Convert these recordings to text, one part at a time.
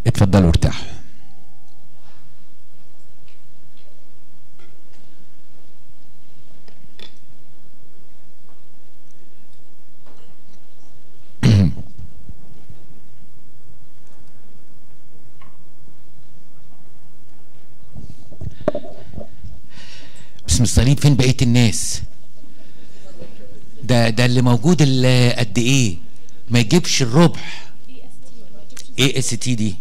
اتفضلوا ارتاحوا باسم الصليب فين بقيه الناس ده ده اللي موجود اللي قد ايه ما يجيبش الربع ايه اس تي دي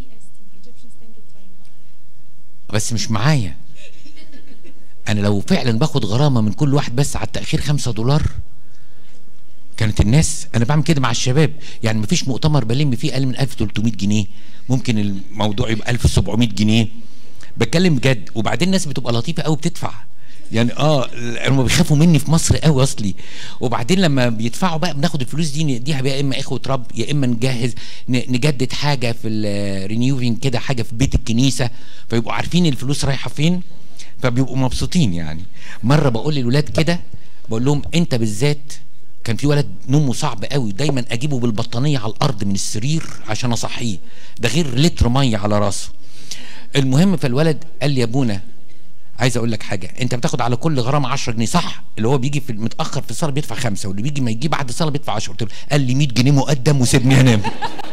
بس مش معايا انا لو فعلا باخد غرامه من كل واحد بس على التاخير خمسة دولار كانت الناس انا بعمل كده مع الشباب يعني مفيش مؤتمر بلم فيه اقل من 1300 جنيه ممكن الموضوع يبقى 1700 جنيه بتكلم بجد وبعدين الناس بتبقى لطيفه قوي بتدفع يعني اه هم بيخافوا مني في مصر قوي اصلي وبعدين لما بيدفعوا بقى بناخد الفلوس دي نديها بقى يا اما اخوه رب يا اما نجهز ن- نجدد حاجه في الرينيوفينج كده حاجه في بيت الكنيسه فيبقوا عارفين الفلوس رايحه فين فبيبقوا مبسوطين يعني مره بقول للولاد كده بقول لهم انت بالذات كان في ولد نومه صعب قوي دايما اجيبه بالبطانيه على الارض من السرير عشان اصحيه ده غير لتر ميه على راسه المهم فالولد قال لي يا ابونا عايز اقول لك حاجه انت بتاخد على كل غرامه 10 جنيه صح اللي هو بيجي في متاخر في الصلاه بيدفع خمسه واللي بيجي ما يجي بعد الصلاه بيدفع 10 قلت له قال لي 100 جنيه مقدم وسيبني انام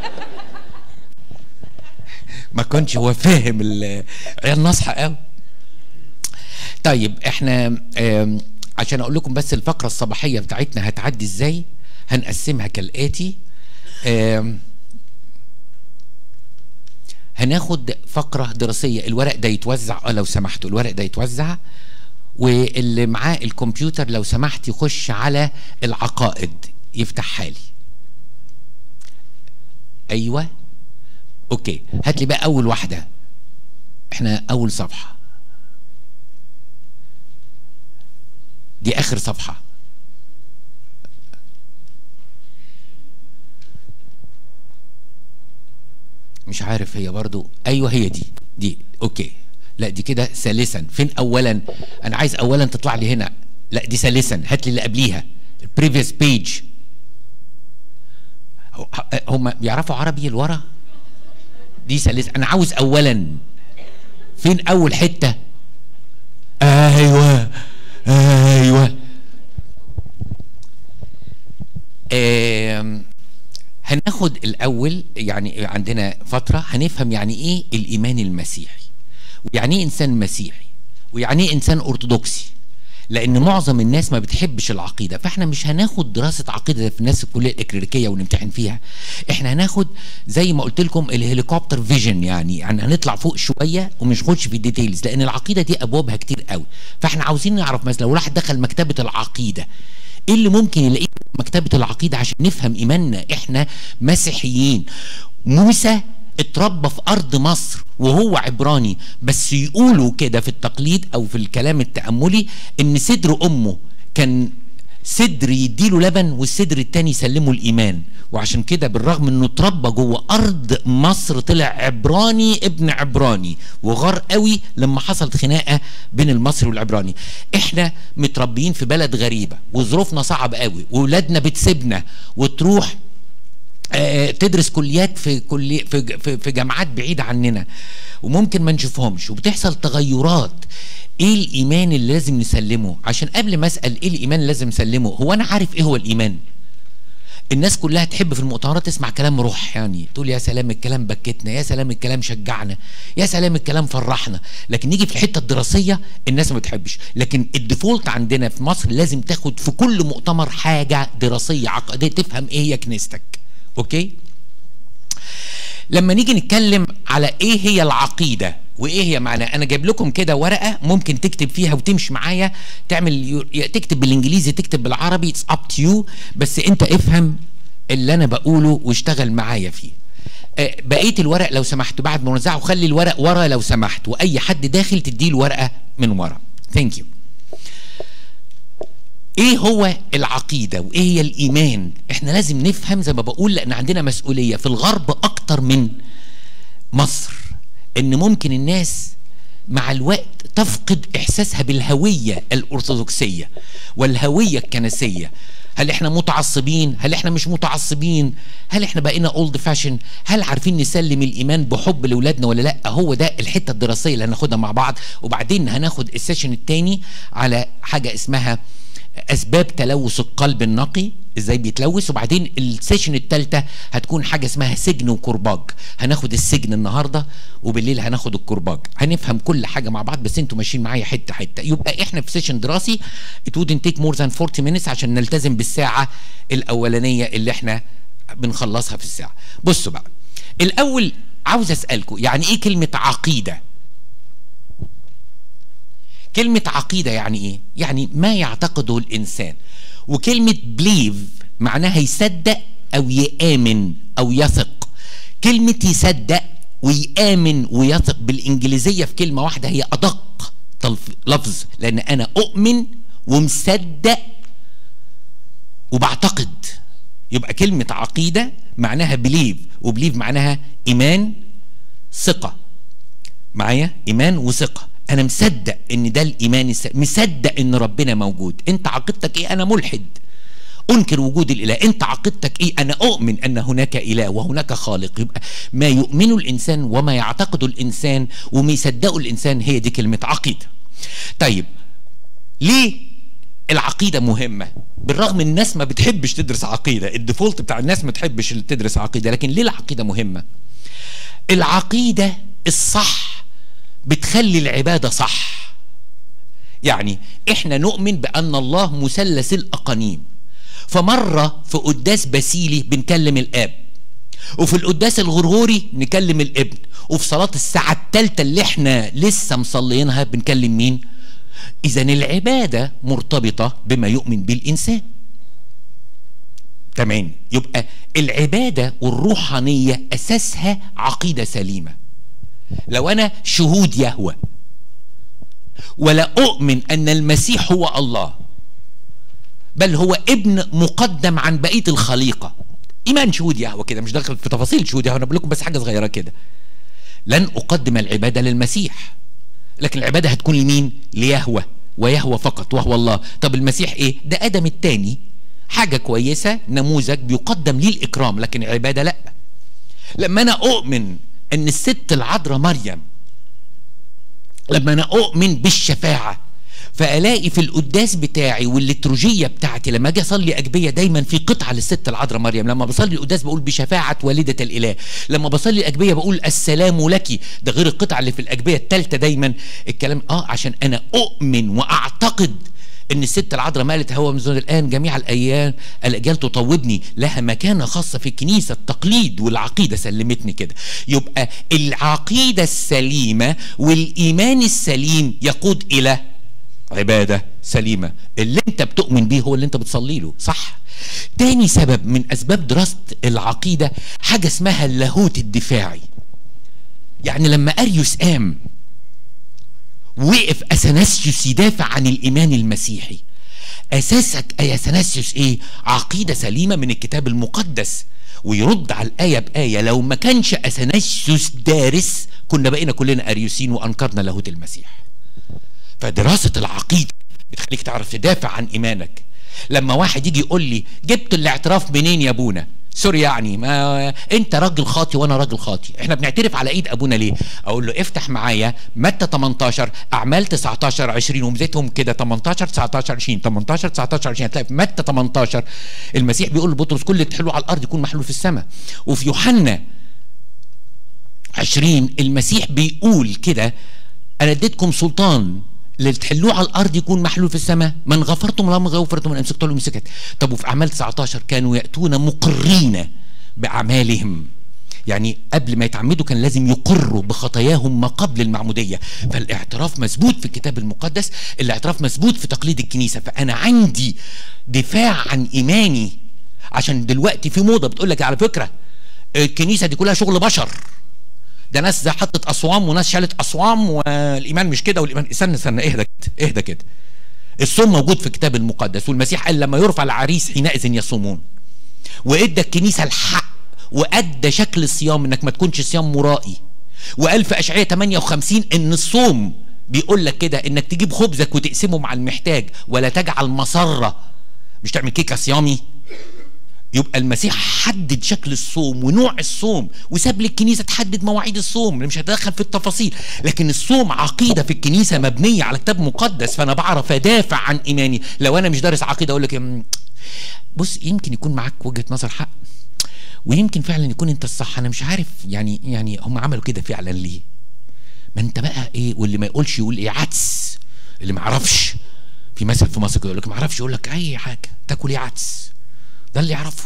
ما كنتش هو فاهم العيال ناصحه قوي طيب احنا آم، عشان اقول لكم بس الفقره الصباحيه بتاعتنا هتعدي ازاي هنقسمها كالاتي آم، هناخد فقرة دراسية الورق ده يتوزع اه لو سمحتوا الورق ده يتوزع واللي معاه الكمبيوتر لو سمحت يخش على العقائد يفتحها لي ايوه اوكي هات لي بقى اول واحدة احنا اول صفحة دي اخر صفحة مش عارف هي برضو ايوه هي دي دي اوكي لا دي كده ثالثا فين اولا انا عايز اولا تطلع لي هنا لا دي ثالثا هات لي اللي قبليها البريفيوس بيج هم بيعرفوا عربي الورا دي ثالثا انا عاوز اولا فين اول حته ايوه ايوه آم، هناخد الاول يعني عندنا فتره هنفهم يعني ايه الايمان المسيحي ويعني ايه انسان مسيحي ويعني ايه انسان ارثوذكسي لان معظم الناس ما بتحبش العقيده فاحنا مش هناخد دراسه عقيده في الناس الكليه الاكليريكيه ونمتحن فيها احنا هناخد زي ما قلت لكم الهليكوبتر فيجن يعني يعني هنطلع فوق شويه ومش نخش في الديتيلز لان العقيده دي ابوابها كتير قوي فاحنا عاوزين نعرف مثلا لو واحد دخل مكتبه العقيده ايه اللي ممكن يلاقيه في مكتبه العقيده عشان نفهم ايماننا احنا مسيحيين موسى اتربى في ارض مصر وهو عبراني بس يقولوا كده في التقليد او في الكلام التاملي ان صدر امه كان صدر يديله لبن والصدر التاني يسلمه الايمان وعشان كده بالرغم انه اتربى جوه ارض مصر طلع عبراني ابن عبراني وغار قوي لما حصلت خناقه بين المصري والعبراني احنا متربيين في بلد غريبه وظروفنا صعب قوي واولادنا بتسيبنا وتروح آه، تدرس كليات في كلي في في- في جامعات بعيده عننا وممكن ما نشوفهمش وبتحصل تغيرات ايه الايمان اللي لازم نسلمه عشان قبل ما اسال ايه الايمان اللي لازم نسلمه هو انا عارف ايه هو الايمان الناس كلها تحب في المؤتمرات تسمع كلام روح يعني تقول يا سلام الكلام بكتنا يا سلام الكلام شجعنا يا سلام الكلام فرحنا لكن نيجي في الحته الدراسيه الناس ما بتحبش لكن الديفولت عندنا في مصر لازم تاخد في كل مؤتمر حاجه دراسيه عقديه تفهم ايه هي كنيستك اوكي لما نيجي نتكلم على ايه هي العقيده وايه هي معناها انا جايب لكم كده ورقه ممكن تكتب فيها وتمشي معايا تعمل يو- يا تكتب بالانجليزي تكتب بالعربي اتس اب تو يو بس انت افهم اللي انا بقوله واشتغل معايا فيه آه، بقيه الورق لو سمحت بعد ما نوزعه خلي الورق ورا لو سمحت واي حد داخل تديه الورقه من ورا ثانك يو ايه هو العقيده وايه هي الايمان احنا لازم نفهم زي ما بقول لان عندنا مسؤوليه في الغرب اكتر من مصر ان ممكن الناس مع الوقت تفقد احساسها بالهويه الارثوذكسيه والهويه الكنسيه هل احنا متعصبين هل احنا مش متعصبين هل احنا بقينا اولد فاشن هل عارفين نسلم الايمان بحب لاولادنا ولا لا هو ده الحته الدراسيه اللي هناخدها مع بعض وبعدين هناخد السيشن الثاني على حاجه اسمها اسباب تلوث القلب النقي ازاي بيتلوث وبعدين السيشن الثالثه هتكون حاجه اسمها سجن وكرباج هناخد السجن النهارده وبالليل هناخد الكرباج هنفهم كل حاجه مع بعض بس انتوا ماشيين معايا حته حته يبقى احنا في سيشن دراسي it wouldn't take more than 40 minutes عشان نلتزم بالساعه الاولانيه اللي احنا بنخلصها في الساعه بصوا بقى الاول عاوز اسالكم يعني ايه كلمه عقيده كلمة عقيدة يعني إيه؟ يعني ما يعتقده الإنسان وكلمة بليف معناها يصدق أو يآمن أو يثق كلمة يصدق ويآمن ويثق بالإنجليزية في كلمة واحدة هي أدق لفظ لأن أنا أؤمن ومصدق وبعتقد يبقى كلمة عقيدة معناها بليف وبليف معناها إيمان ثقة معايا إيمان وثقة انا مصدق ان ده الايمان الس... مصدق ان ربنا موجود انت عقيدتك ايه انا ملحد انكر وجود الاله انت عقيدتك ايه انا اؤمن ان هناك اله وهناك خالق يبقى ما يؤمنه الانسان وما يعتقده الانسان وما يصدقه الانسان هي دي كلمه عقيده طيب ليه العقيدة مهمة بالرغم الناس ما بتحبش تدرس عقيدة الديفولت بتاع الناس ما تحبش تدرس عقيدة لكن ليه العقيدة مهمة العقيدة الصح بتخلي العبادة صح يعني احنا نؤمن بأن الله مثلث الأقانيم فمرة في قداس بسيلي بنكلم الآب وفي القداس الغرغوري نكلم الابن وفي صلاة الساعة الثالثة اللي احنا لسه مصلينها بنكلم مين إذا العبادة مرتبطة بما يؤمن به الإنسان تمام يبقى العبادة والروحانية أساسها عقيدة سليمة لو انا شهود يهوى ولا اؤمن ان المسيح هو الله بل هو ابن مقدم عن بقيه الخليقه ايمان شهود يهوى كده مش داخل في تفاصيل شهود يهوى انا بقول لكم بس حاجه صغيره كده لن اقدم العباده للمسيح لكن العباده هتكون لمين ليهوى ويهوى فقط وهو الله طب المسيح ايه ده ادم الثاني حاجه كويسه نموذج بيقدم ليه الاكرام لكن العباده لا لما انا اؤمن ان الست العذراء مريم لما انا اؤمن بالشفاعه فالاقي في القداس بتاعي والليتروجيه بتاعتي لما اجي اصلي اجبيه دايما في قطعه للست العذراء مريم لما بصلي القداس بقول بشفاعه والده الاله لما بصلي الاجبيه بقول السلام لك ده غير القطعه اللي في الاجبيه الثالثه دايما الكلام اه عشان انا اؤمن واعتقد ان الست العذراء مالت هو من الان جميع الايام الاجيال تطوبني لها مكانه خاصه في الكنيسه التقليد والعقيده سلمتني كده يبقى العقيده السليمه والايمان السليم يقود الى عباده سليمه اللي انت بتؤمن بيه هو اللي انت بتصلي له صح تاني سبب من اسباب دراسه العقيده حاجه اسمها اللاهوت الدفاعي يعني لما اريوس قام وقف اثناسيوس يدافع عن الايمان المسيحي اساسك يا اثناسيوس ايه عقيده سليمه من الكتاب المقدس ويرد على الايه بايه لو ما كانش اثناسيوس دارس كنا بقينا كلنا اريوسين وانكرنا لاهوت المسيح فدراسه العقيده بتخليك تعرف تدافع عن ايمانك لما واحد يجي يقول لي جبت الاعتراف منين يا ابونا سوري يعني ما انت راجل خاطي وانا راجل خاطي احنا بنعترف على ايد ابونا ليه اقول له افتح معايا متى 18 اعمال 19 20 ومزيتهم كده 18 19 20 18 19 20 هتلاقي في متى 18 المسيح بيقول لبطرس كل اللي تحلوه على الارض يكون محلول في السماء وفي يوحنا 20 المسيح بيقول كده انا اديتكم سلطان اللي تحلوه على الارض يكون محلول في السماء من غفرتم لهم غفرتم من امسكتم لهم مسكت طب وفي اعمال 19 كانوا ياتون مقرين باعمالهم يعني قبل ما يتعمدوا كان لازم يقروا بخطاياهم ما قبل المعمودية فالاعتراف مثبوت في الكتاب المقدس الاعتراف مثبوت في تقليد الكنيسة فأنا عندي دفاع عن إيماني عشان دلوقتي في موضة بتقول لك على فكرة الكنيسة دي كلها شغل بشر ده ناس حطت اصوام وناس شالت اصوام والايمان مش كده والايمان استنى استنى اهدى كده اهدى كده الصوم موجود في الكتاب المقدس والمسيح قال لما يرفع العريس حينئذ يصومون وادى الكنيسه الحق وادى شكل الصيام انك ما تكونش صيام مرائي وقال في اشعياء 58 ان الصوم بيقول لك كده انك تجيب خبزك وتقسمه مع المحتاج ولا تجعل مسره مش تعمل كيكه صيامي يبقى المسيح حدد شكل الصوم ونوع الصوم وساب للكنيسه تحدد مواعيد الصوم مش هتدخل في التفاصيل لكن الصوم عقيده في الكنيسه مبنيه على كتاب مقدس فانا بعرف ادافع عن ايماني لو انا مش دارس عقيده اقول لك بص يمكن يكون معاك وجهه نظر حق ويمكن فعلا يكون انت الصح انا مش عارف يعني يعني هم عملوا كده فعلا ليه ما انت بقى ايه واللي ما يقولش يقول ايه عدس اللي ما يعرفش في مثل في مصر كده يقول لك ما يعرفش يقول لك اي حاجه تاكل ايه عدس ده اللي يعرفه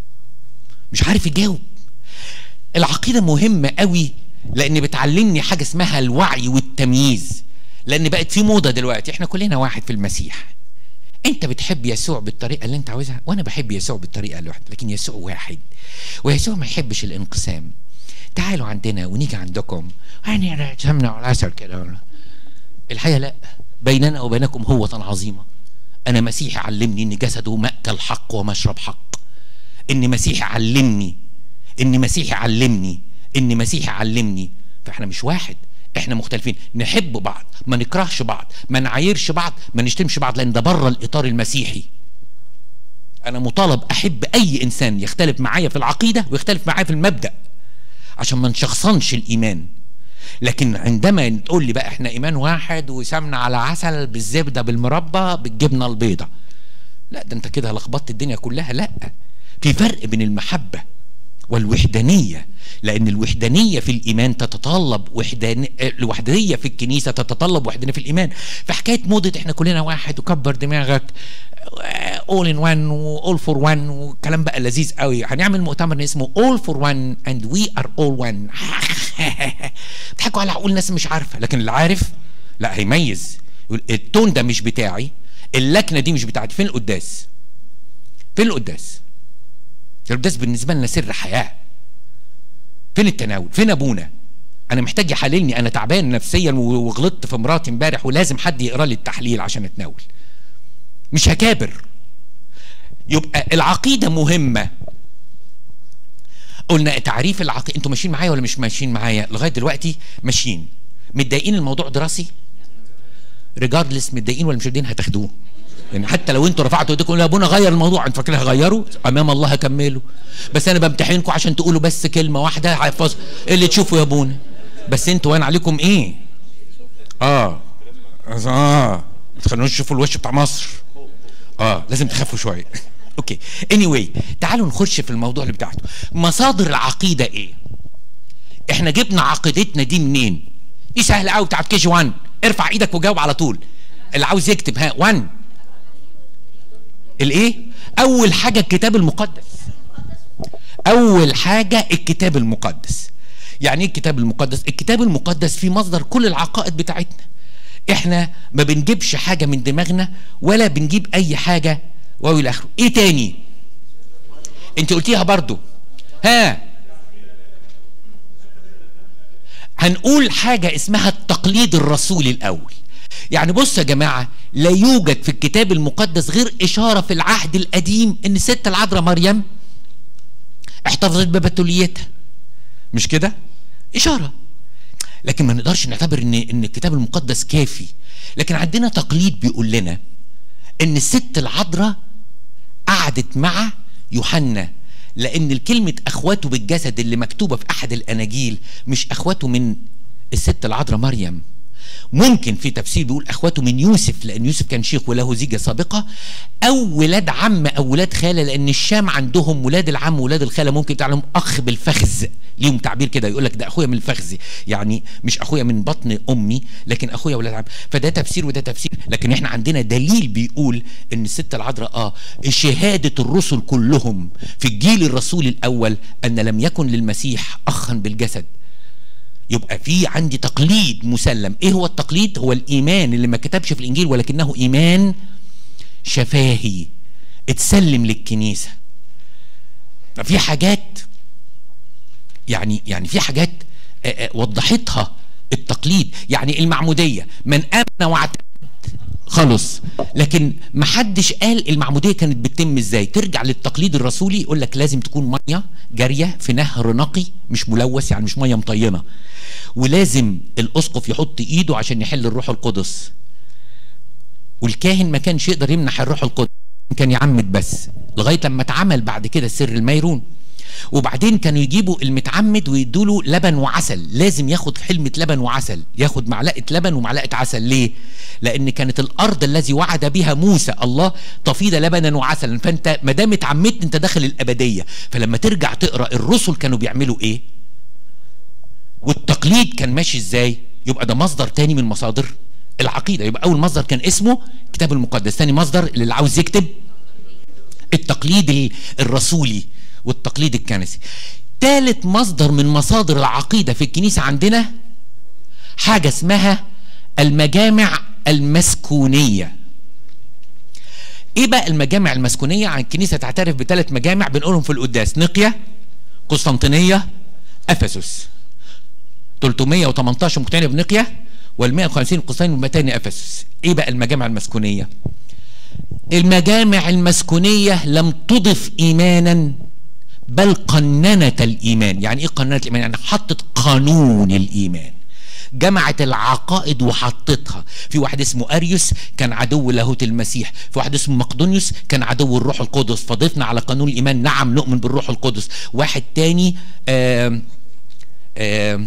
مش عارف يجاوب العقيده مهمه قوي لان بتعلمني حاجه اسمها الوعي والتمييز لان بقت في موضه دلوقتي احنا كلنا واحد في المسيح انت بتحب يسوع بالطريقه اللي انت عاوزها وانا بحب يسوع بالطريقه الواحده لكن يسوع واحد ويسوع ما يحبش الانقسام تعالوا عندنا ونيجي عندكم يعني سمنة على العسل كده الحقيقه لا بيننا وبينكم هوة عظيمة أنا مسيحي علمني إن جسده مأكل حق ومشرب حق إن مسيحي علمني إن مسيحي علمني إن مسيحي علمني فإحنا مش واحد احنا مختلفين نحب بعض ما نكرهش بعض ما نعايرش بعض ما نشتمش بعض لان ده بره الاطار المسيحي انا مطالب احب اي انسان يختلف معايا في العقيده ويختلف معايا في المبدا عشان ما نشخصنش الايمان لكن عندما تقول لي بقى احنا ايمان واحد وسمنه على عسل بالزبده بالمربى بالجبنه البيضاء لا ده انت كده لخبطت الدنيا كلها لا في فرق بين المحبه والوحدانيه لان الوحدانيه في الايمان تتطلب وحدان الوحدانيه في الكنيسه تتطلب وحدانيه في الايمان فحكايه موضه احنا كلنا واحد وكبر دماغك اول ان وان واول فور وان وكلام بقى لذيذ قوي هنعمل مؤتمر اسمه اول فور وان اند وي ار اول وان بيضحكوا على عقول ناس مش عارفه لكن اللي عارف لا هيميز يقول التون ده مش بتاعي اللكنه دي مش بتاعتي فين القداس فين القداس القداس بالنسبه لنا سر حياه فين التناول فين ابونا انا محتاج يحللني انا تعبان نفسيا وغلطت في مراتي امبارح ولازم حد يقرا لي التحليل عشان اتناول مش هكابر يبقى العقيده مهمه قلنا تعريف العقيده انتوا ماشيين معايا ولا مش ماشيين معايا لغايه دلوقتي ماشيين متضايقين الموضوع دراسي ريجاردلس متضايقين ولا مش متضايقين هتاخدوه يعني حتى لو انتوا رفعتوا ايديكم يا ابونا غير الموضوع انت فاكر هغيره امام الله هكمله بس انا بمتحنكم عشان تقولوا بس كلمه واحده حفظ اللي تشوفوا يا ابونا بس انتوا وانا عليكم ايه اه اه ما تخلونيش تشوفوا الوش بتاع مصر اه لازم تخافوا شويه اوكي اني anyway, تعالوا نخش في الموضوع اللي بتاعته مصادر العقيده ايه احنا جبنا عقيدتنا دي منين دي سهله قوي بتاعت كي جي 1 ارفع ايدك وجاوب على طول اللي عاوز يكتب ها 1 الايه اول حاجه الكتاب المقدس اول حاجه الكتاب المقدس يعني ايه الكتاب المقدس الكتاب المقدس فيه مصدر كل العقائد بتاعتنا احنا ما بنجيبش حاجه من دماغنا ولا بنجيب اي حاجه واو الى اخره ايه تاني انت قلتيها برضو ها هنقول حاجه اسمها التقليد الرسولي الاول يعني بص يا جماعه لا يوجد في الكتاب المقدس غير اشاره في العهد القديم ان الست العذراء مريم احتفظت ببتوليتها مش كده اشاره لكن ما نقدرش نعتبر ان ان الكتاب المقدس كافي لكن عندنا تقليد بيقول لنا ان الست العذراء قعدت مع يوحنا لان الكلمه اخواته بالجسد اللي مكتوبه في احد الاناجيل مش اخواته من الست العذراء مريم ممكن في تفسير بيقول اخواته من يوسف لان يوسف كان شيخ وله زيجه سابقه او ولاد عم او ولاد خاله لان الشام عندهم ولاد العم ولاد الخاله ممكن تعلم اخ بالفخذ ليهم تعبير كده يقول لك ده اخويا من الفخذ يعني مش اخويا من بطن امي لكن اخويا ولاد عم فده تفسير وده تفسير لكن احنا عندنا دليل بيقول ان الست العذراء اه شهاده الرسل كلهم في الجيل الرسول الاول ان لم يكن للمسيح اخا بالجسد يبقى في عندي تقليد مسلم ايه هو التقليد هو الايمان اللي ما كتبش في الانجيل ولكنه ايمان شفاهي اتسلم للكنيسه ففي حاجات يعني يعني في حاجات وضحتها التقليد يعني المعموديه من امن واعتمد خلص لكن ما حدش قال المعموديه كانت بتتم ازاي ترجع للتقليد الرسولي يقول لك لازم تكون ميه جاريه في نهر نقي مش ملوث يعني مش ميه مطينه ولازم الاسقف يحط ايده عشان يحل الروح القدس والكاهن ما كانش يقدر يمنح الروح القدس كان يعمد بس لغايه لما اتعمل بعد كده سر الميرون وبعدين كانوا يجيبوا المتعمد ويدوا له لبن وعسل لازم ياخد حلمة لبن وعسل ياخد معلقة لبن ومعلقة عسل ليه لأن كانت الأرض الذي وعد بها موسى الله تفيض لبنا وعسلا فأنت ما دام اتعمدت أنت داخل الأبدية فلما ترجع تقرأ الرسل كانوا بيعملوا إيه والتقليد كان ماشي إزاي يبقى ده مصدر تاني من مصادر العقيدة يبقى أول مصدر كان اسمه الكتاب المقدس تاني مصدر اللي عاوز يكتب التقليد الرسولي والتقليد الكنسي ثالث مصدر من مصادر العقيدة في الكنيسة عندنا حاجة اسمها المجامع المسكونية ايه بقى المجامع المسكونية عن الكنيسة تعترف بثلاث مجامع بنقولهم في القداس نقيا قسطنطينية افسس 318 مقتنع بنقيا وال 150 قسطنطين ومتين افسس ايه بقى المجامع المسكونية المجامع المسكونية لم تضف ايمانا بل قننت الايمان يعني ايه قننت الايمان يعني حطت قانون الايمان جمعت العقائد وحطتها في واحد اسمه اريوس كان عدو لاهوت المسيح في واحد اسمه مقدونيوس كان عدو الروح القدس فضفنا على قانون الايمان نعم نؤمن بالروح القدس واحد تاني آم آم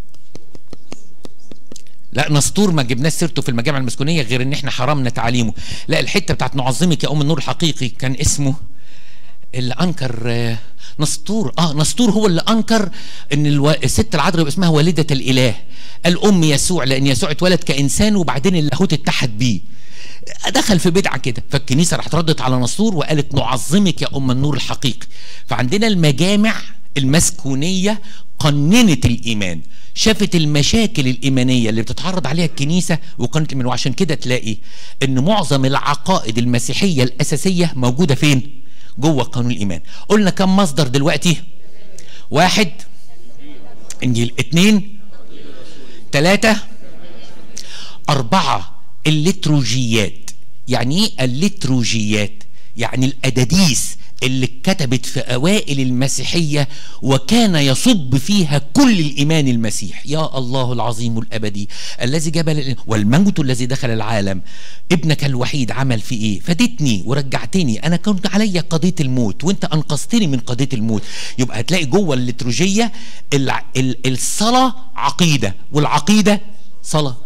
لا نسطور ما جبناش سيرته في المجامع المسكونيه غير ان احنا حرمنا تعاليمه لا الحته بتاعت نعظمك يا ام النور الحقيقي كان اسمه اللي انكر آه نسطور اه نسطور هو اللي انكر ان الو... الست العذراء يبقى اسمها والده الاله الام يسوع لان يسوع اتولد كانسان وبعدين اللاهوت اتحد بيه دخل في بدعه كده فالكنيسه راحت ردت على نسطور وقالت نعظمك يا ام النور الحقيقي فعندنا المجامع المسكونيه قننت الايمان شافت المشاكل الايمانيه اللي بتتعرض عليها الكنيسه وقنت الايمان وعشان كده تلاقي ان معظم العقائد المسيحيه الاساسيه موجوده فين؟ جوه قانون الايمان قلنا كم مصدر دلوقتي واحد انجيل اتنين تلاتة اربعة الليتروجيات يعني ايه الليتروجيات يعني الاداديس اللي اتكتبت في اوائل المسيحيه وكان يصب فيها كل الايمان المسيح يا الله العظيم الابدي الذي جبل والموت الذي دخل العالم ابنك الوحيد عمل في ايه فدتني ورجعتني انا كنت عليا قضيه الموت وانت انقذتني من قضيه الموت يبقى هتلاقي جوه الليتروجيه الصلاه عقيده والعقيده صلاه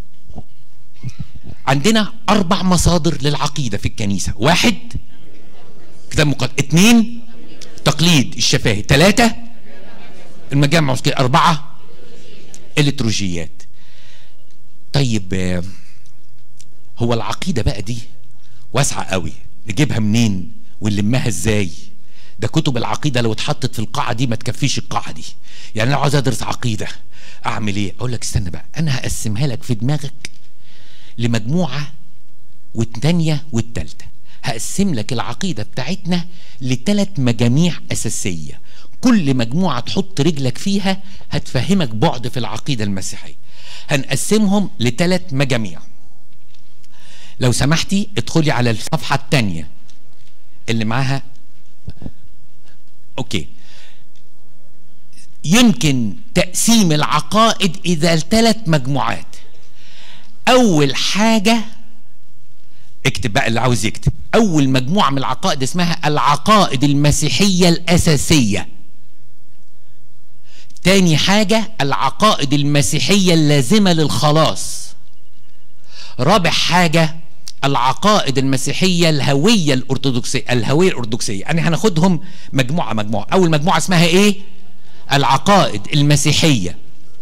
عندنا اربع مصادر للعقيده في الكنيسه واحد كتاب مقدس اثنين تقليد الشفاهي ثلاثة المجامع المسكية أربعة الاتروجيات طيب هو العقيدة بقى دي واسعة قوي نجيبها منين ونلمها ازاي ده كتب العقيدة لو اتحطت في القاعة دي ما تكفيش القاعة دي يعني لو عاوز ادرس عقيدة اعمل ايه اقول لك استنى بقى انا هقسمها لك في دماغك لمجموعة والتانية والتالتة هقسم لك العقيدة بتاعتنا لثلاث مجاميع أساسية كل مجموعة تحط رجلك فيها هتفهمك بعد في العقيدة المسيحية هنقسمهم لثلاث مجاميع لو سمحتي ادخلي على الصفحة الثانية اللي معاها اوكي يمكن تقسيم العقائد إذا ثلاث مجموعات أول حاجة اكتب بقى اللي عاوز يكتب اول مجموعه من العقائد اسمها العقائد المسيحيه الاساسيه تاني حاجه العقائد المسيحيه اللازمه للخلاص رابع حاجه العقائد المسيحيه الهويه الارثوذكسيه الهويه الارثوذكسيه يعني هناخدهم مجموعه مجموعه اول مجموعه اسمها ايه العقائد المسيحيه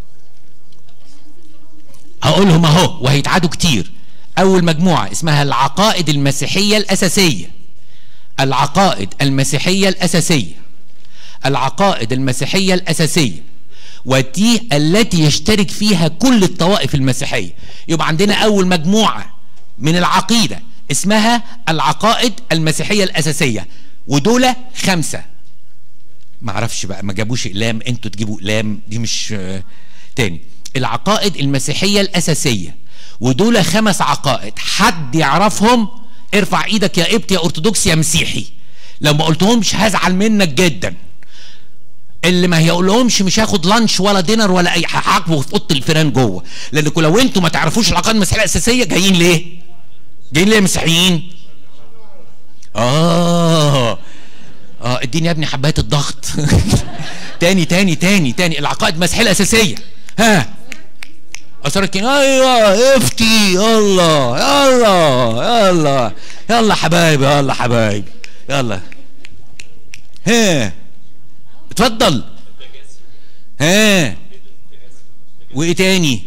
هقولهم اهو وهيتعادوا كتير أول مجموعة اسمها العقائد المسيحية الأساسية العقائد المسيحية الأساسية العقائد المسيحية الأساسية ودي التي يشترك فيها كل الطوائف المسيحية يبقى عندنا أول مجموعة من العقيدة اسمها العقائد المسيحية الأساسية ودول خمسة معرفش بقى ما جابوش إقلام انتوا تجيبوا إقلام دي مش تاني العقائد المسيحية الأساسية ودول خمس عقائد حد يعرفهم ارفع ايدك يا ابت يا ارثوذكس يا مسيحي لو ما قلتهمش هزعل منك جدا اللي ما هيقولهمش مش هاخد لانش ولا دينر ولا اي حاجه هعاقبه في اوضه الفيران جوه لانكم لو انتوا ما تعرفوش العقائد المسيحيه الاساسيه جايين ليه؟ جايين ليه يا مسيحيين؟ اه اه اديني يا ابني حبايه الضغط تاني تاني تاني تاني العقائد المسيحيه الاساسيه ها اثار الكنيسه ايوه افتي يلا يلا يلا يلا حبايبي يلا حبايبي يلا ها اتفضل ها وايه تاني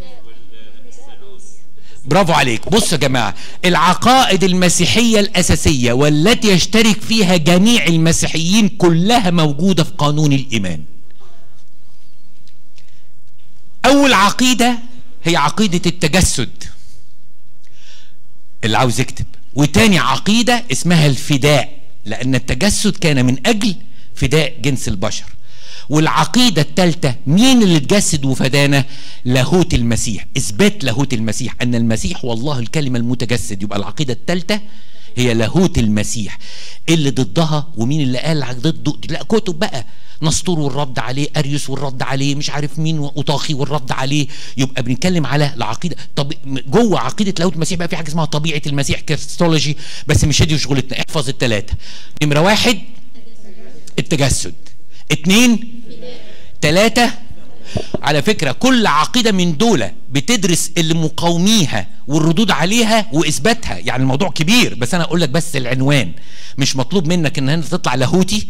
برافو عليك بص يا جماعة العقائد المسيحية الأساسية والتي يشترك فيها جميع المسيحيين كلها موجودة في قانون الإيمان أول عقيدة هي عقيدة التجسد اللي عاوز يكتب وتاني عقيدة اسمها الفداء لأن التجسد كان من أجل فداء جنس البشر والعقيدة الثالثة مين اللي اتجسد وفدانا لاهوت المسيح اثبات لاهوت المسيح ان المسيح هو الله الكلمة المتجسد يبقى العقيدة الثالثة هي لاهوت المسيح اللي ضدها ومين اللي قال ضده لا كتب بقى نسطور والرد عليه اريوس والرد عليه مش عارف مين وطاخي والرد عليه يبقى بنتكلم على العقيده طب جوه عقيده لاهوت المسيح بقى في حاجه اسمها طبيعه المسيح كريستولوجي بس مش هدي شغلتنا احفظ الثلاثه نمره واحد التجسد اتنين تلاتة على فكرة كل عقيدة من دول بتدرس اللي مقاوميها والردود عليها وإثباتها يعني الموضوع كبير بس أنا أقول لك بس العنوان مش مطلوب منك إن أنت تطلع لاهوتي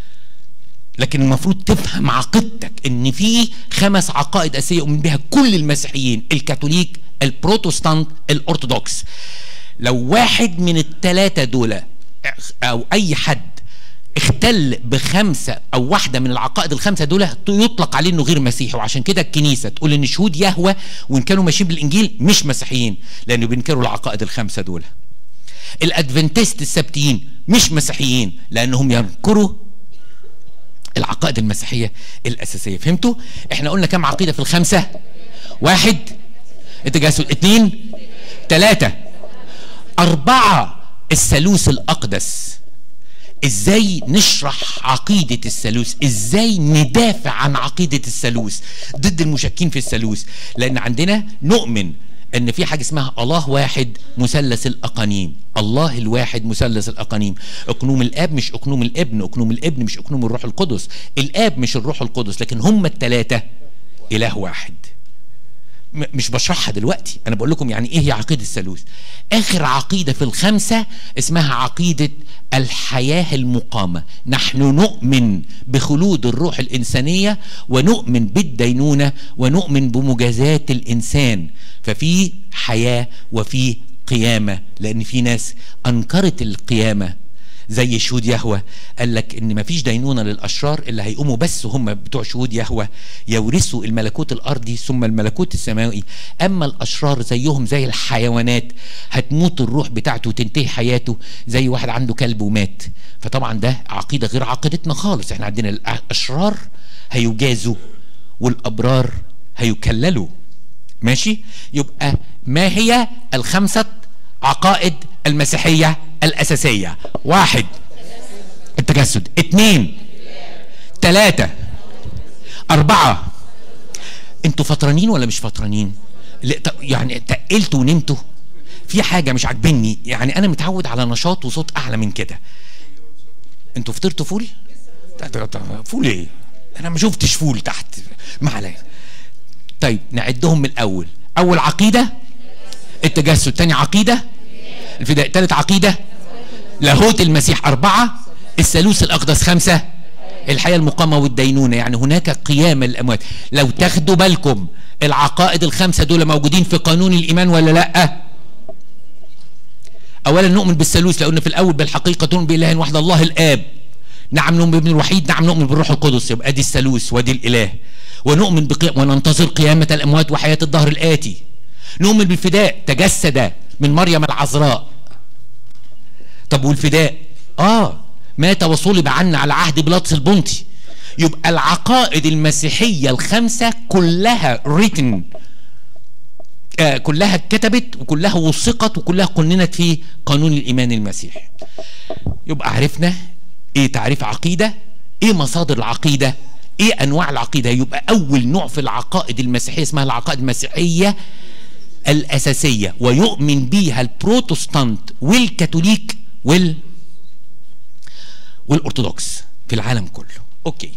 لكن المفروض تفهم عقيدتك ان في خمس عقائد اساسيه يؤمن بها كل المسيحيين الكاثوليك البروتستانت الارثوذكس لو واحد من الثلاثه دول او اي حد اختل بخمسة أو واحدة من العقائد الخمسة دول يطلق عليه إنه غير مسيحي وعشان كده الكنيسة تقول إن شهود يهوى وإن كانوا ماشيين بالإنجيل مش مسيحيين لأنه بينكروا العقائد الخمسة دول. الأدفنتست السبتيين مش مسيحيين لأنهم ينكروا العقائد المسيحية الأساسية فهمتوا؟ إحنا قلنا كم عقيدة في الخمسة؟ واحد التجسد اثنين ثلاثة أربعة الثالوث الأقدس ازاي نشرح عقيدة الثالوث ازاي ندافع عن عقيدة الثالوث ضد المشكين في الثالوث لان عندنا نؤمن ان في حاجه اسمها الله واحد مثلث الاقانيم الله الواحد مثلث الاقانيم اقنوم الاب مش اقنوم الابن اقنوم الابن مش اقنوم الروح القدس الاب مش الروح القدس لكن هم الثلاثه اله واحد مش بشرحها دلوقتي انا بقول لكم يعني ايه هي عقيده الثالوث اخر عقيده في الخمسه اسمها عقيده الحياه المقامه نحن نؤمن بخلود الروح الانسانيه ونؤمن بالدينونه ونؤمن بمجازات الانسان ففي حياه وفي قيامه لان في ناس انكرت القيامه زي شهود يهوى قال لك ان مفيش دينونه للاشرار اللي هيقوموا بس هم بتوع شهود يهوى يورثوا الملكوت الارضي ثم الملكوت السماوي اما الاشرار زيهم زي الحيوانات هتموت الروح بتاعته وتنتهي حياته زي واحد عنده كلب ومات فطبعا ده عقيده غير عقيدتنا خالص احنا عندنا الاشرار هيجازوا والابرار هيكللوا ماشي يبقى ما هي الخمسه عقائد المسيحيه الأساسية واحد التجسد اثنين ثلاثة أربعة انتوا فطرانين ولا مش فطرانين يعني تقلتوا ونمتوا في حاجة مش عاجبني يعني أنا متعود على نشاط وصوت أعلى من كده انتوا فطرتوا فول؟ فول ايه؟ أنا ما شفتش فول تحت ما عليا طيب نعدهم من الأول أول عقيدة التجسد تاني عقيدة الفداء تالت عقيدة لاهوت المسيح أربعة الثالوث الأقدس خمسة الحياة المقامة والدينونة يعني هناك قيام الأموات لو تاخدوا بالكم العقائد الخمسة دول موجودين في قانون الإيمان ولا لأ أولا نؤمن بالثالوث لأن في الأول بالحقيقة نؤمن بإله واحد الله الآب نعم نؤمن بابن الوحيد نعم نؤمن بالروح القدس يبقى دي الثالوث ودي الإله ونؤمن بقيام وننتظر قيامة الأموات وحياة الظهر الآتي نؤمن بالفداء تجسد من مريم العذراء طب والفداء اه مات وصلب عنا على عهد بيلاطس البنطي يبقى العقائد المسيحيه الخمسه كلها ريتن آه كلها اتكتبت وكلها وثقت وكلها قننت في قانون الايمان المسيحي يبقى عرفنا ايه تعريف عقيده ايه مصادر العقيده ايه انواع العقيده يبقى اول نوع في العقائد المسيحيه اسمها العقائد المسيحيه الاساسيه ويؤمن بها البروتستانت والكاثوليك والارثوذكس في العالم كله اوكي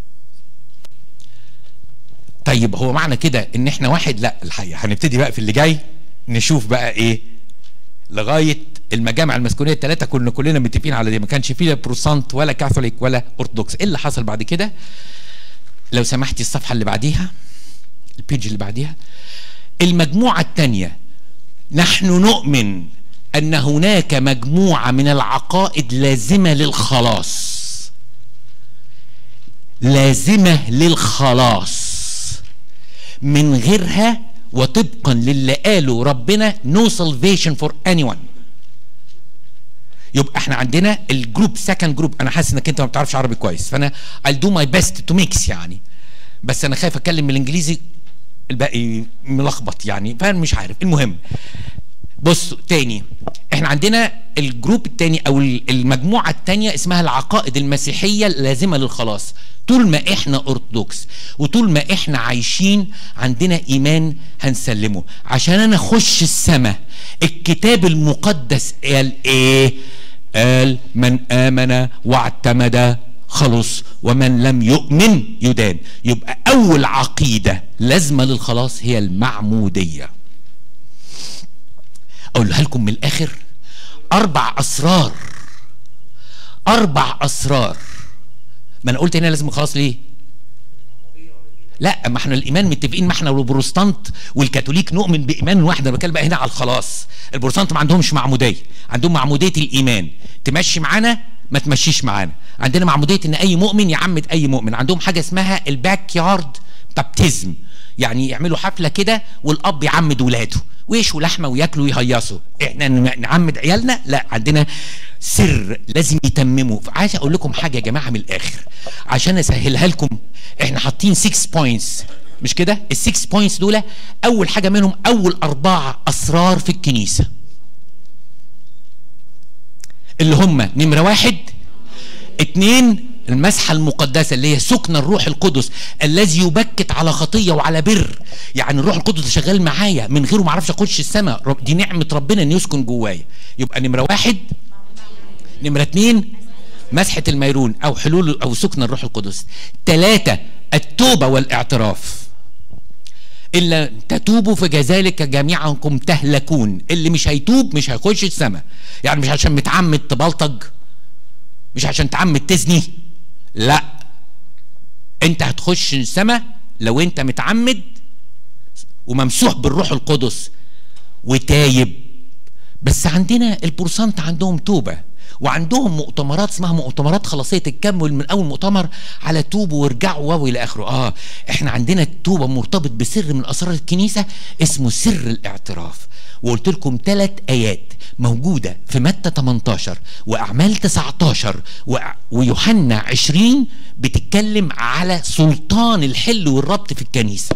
طيب هو معنى كده ان احنا واحد لا الحقيقه هنبتدي بقى في اللي جاي نشوف بقى ايه لغايه المجامع المسكونيه الثلاثه كنا كلنا متفقين على دي ما كانش فيه لا بروتستانت ولا كاثوليك ولا ارثوذكس ايه اللي حصل بعد كده لو سمحتي الصفحه اللي بعديها البيج اللي بعديها المجموعه الثانيه نحن نؤمن ان هناك مجموعه من العقائد لازمه للخلاص لازمه للخلاص من غيرها وطبقا للي قاله ربنا no salvation for anyone يبقى احنا عندنا الجروب سكند جروب انا حاسس انك انت ما بتعرفش عربي كويس فانا I'll do my best to mix يعني بس انا خايف اتكلم بالانجليزي الباقي ملخبط يعني فانا مش عارف المهم بصوا تاني احنا عندنا الجروب التاني او المجموعه التانيه اسمها العقائد المسيحيه اللازمه للخلاص طول ما احنا ارثوذكس وطول ما احنا عايشين عندنا ايمان هنسلمه عشان انا اخش السماء الكتاب المقدس قال ايه قال من امن واعتمد خلص ومن لم يؤمن يدان يبقى اول عقيده لازمه للخلاص هي المعموديه اقولها لكم من الاخر اربع اسرار اربع اسرار ما انا قلت هنا لازم خلاص ليه لا ما احنا الايمان متفقين ما احنا والبروتستانت والكاثوليك نؤمن بايمان واحد انا بتكلم بقى هنا على الخلاص البروتستانت ما عندهمش معموديه عندهم معموديه الايمان تمشي معانا ما تمشيش معانا عندنا معموديه ان اي مؤمن يعمد اي مؤمن عندهم حاجه اسمها الباك يارد بابتيزم يعني يعملوا حفله كده والاب يعمد ولاده ويشوا لحمه وياكلوا ويهيصوا احنا نعمد عيالنا لا عندنا سر لازم يتمموا عايز اقول لكم حاجه يا جماعه من الاخر عشان اسهلها لكم احنا حاطين 6 بوينتس مش كده ال 6 بوينتس دول اول حاجه منهم اول اربعه اسرار في الكنيسه اللي هم نمره واحد اتنين المسحة المقدسة اللي هي سكن الروح القدس الذي يبكت على خطية وعلى بر يعني الروح القدس شغال معايا من غيره ما اعرفش اخش السماء دي نعمة ربنا ان يسكن جوايا يبقى نمرة واحد نمرة اتنين مسحة الميرون او حلول او سكن الروح القدس ثلاثة التوبة والاعتراف إلا تتوبوا فكذلك جميعكم تهلكون اللي مش هيتوب مش هيخش السماء يعني مش عشان متعمد تبلطج مش عشان تعمد تزني لا انت هتخش السماء لو انت متعمد وممسوح بالروح القدس وتايب بس عندنا البورسنت عندهم توبه وعندهم مؤتمرات اسمها مؤتمرات خلاصيه تكمل من اول مؤتمر على توبوا وارجعوا واو الى اخره اه احنا عندنا التوبه مرتبط بسر من اسرار الكنيسه اسمه سر الاعتراف وقلت لكم ثلاث ايات موجوده في متى 18 واعمال 19 ويوحنا 20 بتتكلم على سلطان الحل والربط في الكنيسه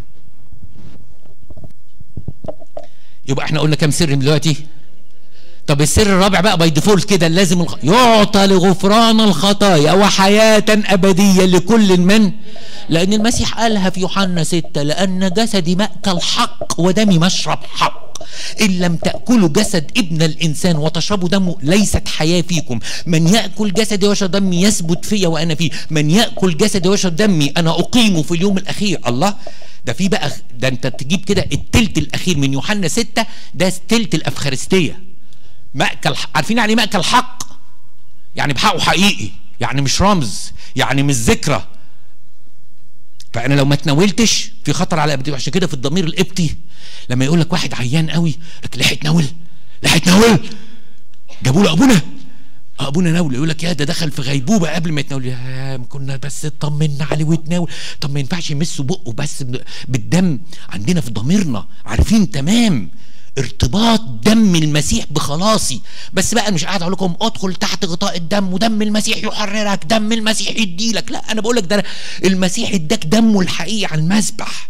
يبقى احنا قلنا كام سر دلوقتي طب السر الرابع بقى باي ديفولت كده لازم الخ... يعطى لغفران الخطايا وحياة أبدية لكل من لأن المسيح قالها في يوحنا ستة لأن جسدي مأكل حق ودمي مشرب حق إن لم تأكلوا جسد ابن الإنسان وتشربوا دمه ليست حياة فيكم من يأكل جسدي ويشرب دمي يثبت فيا وأنا فيه من يأكل جسدي ويشرب دمي أنا أقيمه في اليوم الأخير الله ده في بقى ده انت تجيب كده التلت الاخير من يوحنا ستة ده تلت الافخارستيه مأكل عارفين يعني مأكل حق يعني بحقه حقيقي يعني مش رمز يعني مش ذكرى فانا لو ما تناولتش في خطر على ابدي عشان كده في الضمير القبطي لما يقول لك واحد عيان قوي لك لحق تناول لحق تناول جابوا له ابونا ابونا ناول يقول لك يا ده دخل في غيبوبه قبل ما يتناول يا كنا بس اطمنا عليه ويتناول طب ما ينفعش يمسوا بقه بس بالدم عندنا في ضميرنا عارفين تمام ارتباط دم المسيح بخلاصي بس بقى مش قاعد اقول لكم ادخل تحت غطاء الدم ودم المسيح يحررك دم المسيح يديلك لا انا بقول لك ده المسيح اداك دمه الحقيقي على المذبح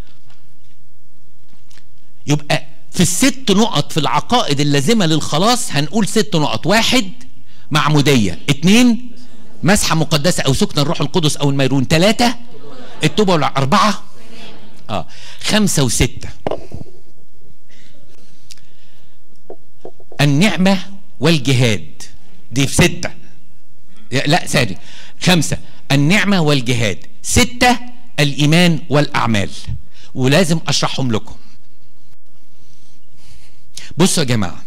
يبقى في الست نقط في العقائد اللازمه للخلاص هنقول ست نقط واحد معموديه اثنين مسحه مقدسه او سكن الروح القدس او الميرون ثلاثه التوبه ولا اربعه اه خمسه وسته النعمة والجهاد دي في ستة لا ثاني خمسة النعمة والجهاد ستة الإيمان والأعمال ولازم أشرحهم لكم بصوا يا جماعة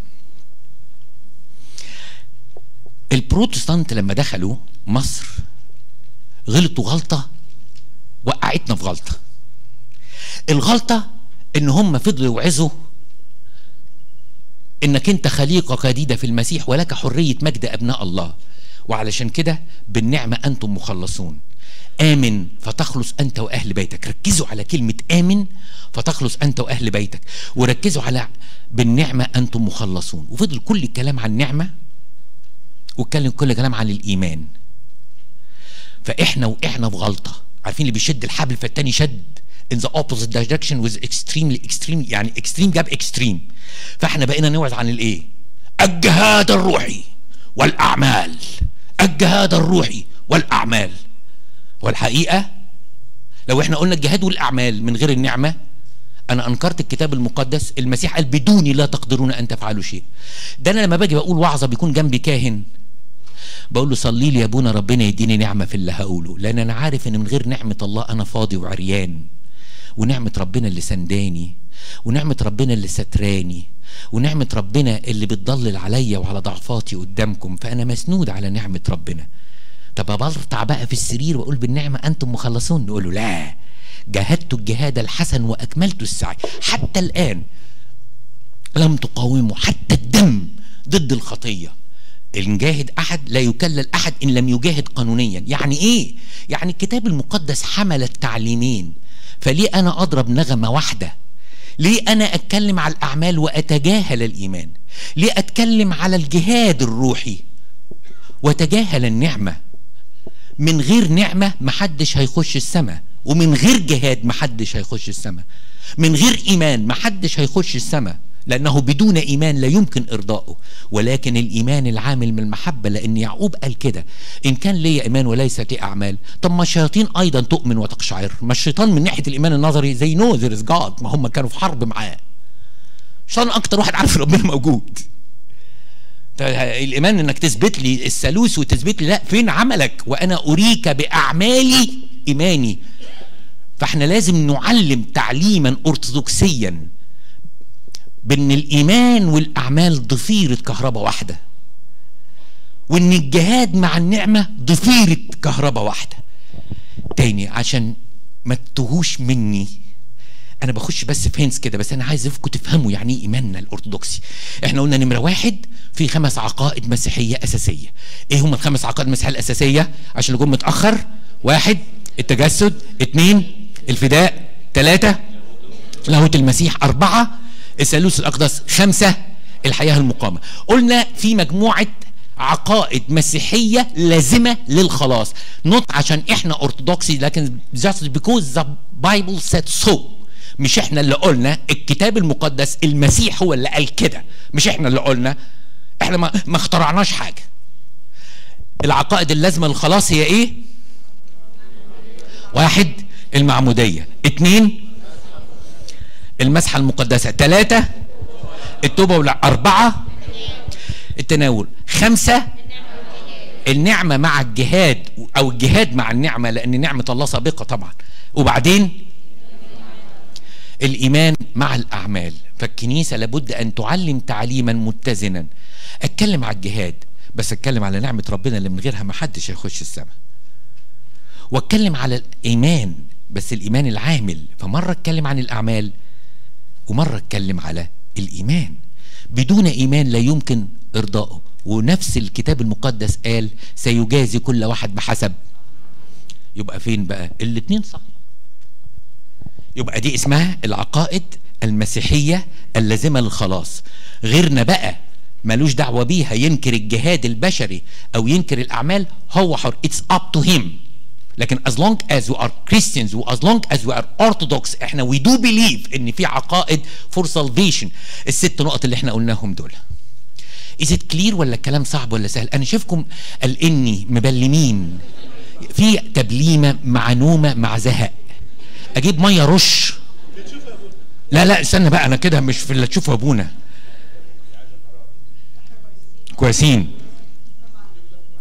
البروتستانت لما دخلوا مصر غلطوا غلطة وقعتنا في غلطة الغلطة ان هم فضلوا يوعظوا انك انت خليقة جديدة في المسيح ولك حرية مجد ابناء الله وعلشان كده بالنعمة انتم مخلصون آمن فتخلص أنت وأهل بيتك ركزوا على كلمة آمن فتخلص أنت وأهل بيتك وركزوا على بالنعمة أنتم مخلصون وفضل كل الكلام عن نعمة واتكلم كل كلام عن الإيمان فإحنا وإحنا في غلطة عارفين اللي بيشد الحبل فالتاني شد in the opposite direction with extremely extreme يعني extreme جاب extreme فاحنا بقينا نوعظ عن الايه الجهاد الروحي والاعمال الجهاد الروحي والاعمال والحقيقه لو احنا قلنا الجهاد والاعمال من غير النعمه انا انكرت الكتاب المقدس المسيح قال بدوني لا تقدرون ان تفعلوا شيء ده انا لما باجي بقول وعظه بيكون جنبي كاهن بقول له صلي لي يا ابونا ربنا يديني نعمه في اللي هقوله لان انا عارف ان من غير نعمه الله انا فاضي وعريان ونعمه ربنا اللي سنداني ونعمه ربنا اللي ستراني ونعمه ربنا اللي بتضلل عليا وعلى ضعفاتي قدامكم فانا مسنود على نعمه ربنا طب ابلطع بقى في السرير واقول بالنعمه انتم مخلصون نقول له لا جاهدت الجهاد الحسن واكملت السعي حتى الان لم تقاوموا حتى الدم ضد الخطيه إن جاهد أحد لا يكلل أحد إن لم يجاهد قانونيا يعني إيه؟ يعني الكتاب المقدس حمل التعليمين فليه أنا أضرب نغمة واحدة ليه أنا أتكلم على الأعمال وأتجاهل الإيمان ليه أتكلم على الجهاد الروحي وتجاهل النعمة من غير نعمة محدش هيخش السماء ومن غير جهاد محدش هيخش السماء من غير إيمان محدش هيخش السماء لأنه بدون إيمان لا يمكن إرضائه ولكن الإيمان العامل من المحبة لأن يعقوب قال كده إن كان لي إيمان وليست لي أعمال طب ما الشياطين أيضا تؤمن وتقشعر ما الشيطان من ناحية الإيمان النظري زي نو ذير از جاد ما هم كانوا في حرب معاه الشيطان أكتر واحد عارف ربنا موجود الإيمان إنك تثبت لي الثالوث وتثبت لي لا فين عملك وأنا أريك بأعمالي إيماني فاحنا لازم نعلم تعليما أرثوذكسيا بان الايمان والاعمال ضفيره كهرباء واحده وان الجهاد مع النعمه ضفيره كهرباء واحده تاني عشان ما تتوهوش مني انا بخش بس في هنس كده بس انا عايزكم تفهموا يعني ايه ايماننا الارثوذكسي احنا قلنا نمره واحد في خمس عقائد مسيحيه اساسيه ايه هم الخمس عقائد المسيحيه الاساسيه عشان اللي جم متاخر واحد التجسد اثنين الفداء ثلاثه لاهوت المسيح اربعه الثالوث الأقدس خمسة الحياة المقامة قلنا في مجموعة عقائد مسيحية لازمة للخلاص نوت عشان احنا ارثوذكسي لكن just because the Bible said so مش احنا اللي قلنا الكتاب المقدس المسيح هو اللي قال كده مش احنا اللي قلنا احنا ما, ما اخترعناش حاجة العقائد اللازمة للخلاص هي ايه واحد المعمودية اتنين المسحة المقدسة ثلاثة التوبة ولا أربعة التناول خمسة النعمة مع الجهاد أو الجهاد مع النعمة لأن نعمة الله سابقة طبعا وبعدين الإيمان مع الأعمال فالكنيسة لابد أن تعلم تعليما متزنا أتكلم على الجهاد بس أتكلم على نعمة ربنا اللي من غيرها ما حدش هيخش السماء وأتكلم على الإيمان بس الإيمان العامل فمرة أتكلم عن الأعمال ومرة اتكلم على الإيمان بدون إيمان لا يمكن إرضائه ونفس الكتاب المقدس قال سيجازي كل واحد بحسب يبقى فين بقى الاتنين صح يبقى دي اسمها العقائد المسيحية اللازمة للخلاص غيرنا بقى ملوش دعوة بيها ينكر الجهاد البشري أو ينكر الأعمال هو حر it's up to him لكن as long as we are Christians و as long as we are Orthodox احنا we do believe ان في عقائد for salvation الست نقط اللي احنا قلناهم دول is it clear ولا الكلام صعب ولا سهل انا شايفكم قلقني مبلمين في تبليمه مع نومه مع زهق اجيب ميه رش لا لا استنى بقى انا كده مش في اللي تشوفه ابونا كويسين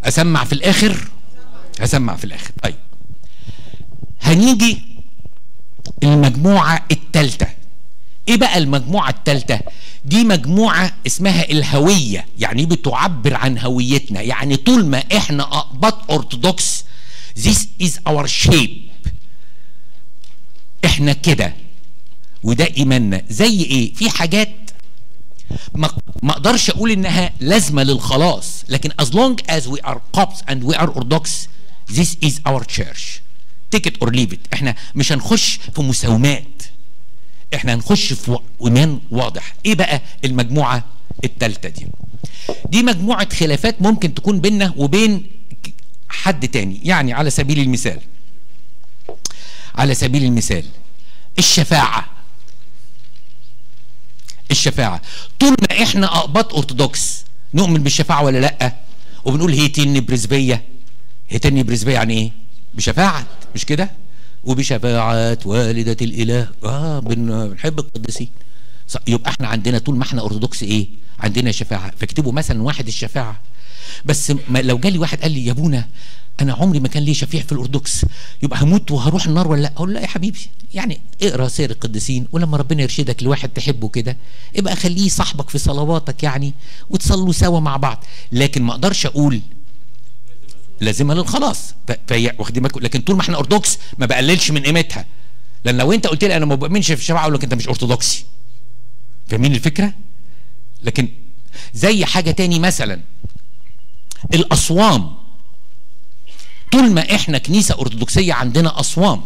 اسمع في الاخر هسمع في الاخر طيب هنيجي المجموعه الثالثه ايه بقى المجموعه الثالثه دي مجموعه اسمها الهويه يعني بتعبر عن هويتنا يعني طول ما احنا اقباط ارثوذكس this is our shape احنا كده وده ايماننا زي ايه في حاجات ما ما اقدرش اقول انها لازمه للخلاص لكن as long as we are Copts and we are Orthodox this is our church take it or leave it احنا مش هنخش في مساومات احنا هنخش في ايمان واضح ايه بقى المجموعه الثالثه دي دي مجموعه خلافات ممكن تكون بيننا وبين حد تاني يعني على سبيل المثال على سبيل المثال الشفاعه الشفاعه طول ما احنا اقباط ارثوذكس نؤمن بالشفاعه ولا لا وبنقول هيتين برزبيه هيتين برزبيه يعني ايه بشفاعه مش كده وبشفاعة والدة الإله آه بنحب القديسين يبقى احنا عندنا طول ما احنا أرثوذكس إيه؟ عندنا شفاعة فاكتبوا مثلا واحد الشفاعة بس ما لو جالي واحد قال لي يا ابونا أنا عمري ما كان لي شفيع في الأرثوذكس يبقى هموت وهروح النار ولا لا؟ أقول لا يا حبيبي يعني اقرا سير القديسين ولما ربنا يرشدك لواحد تحبه كده ابقى خليه صاحبك في صلواتك يعني وتصلوا سوا مع بعض لكن ما اقدرش اقول لازمه للخلاص فهي واخدين بالكم لكن طول ما احنا ارثوذكس ما بقللش من قيمتها لان لو انت قلت لي انا ما بؤمنش في الشفاعه اقول لك انت مش ارثوذكسي فاهمين الفكره لكن زي حاجه تاني مثلا الاصوام طول ما احنا كنيسه ارثوذكسيه عندنا اصوام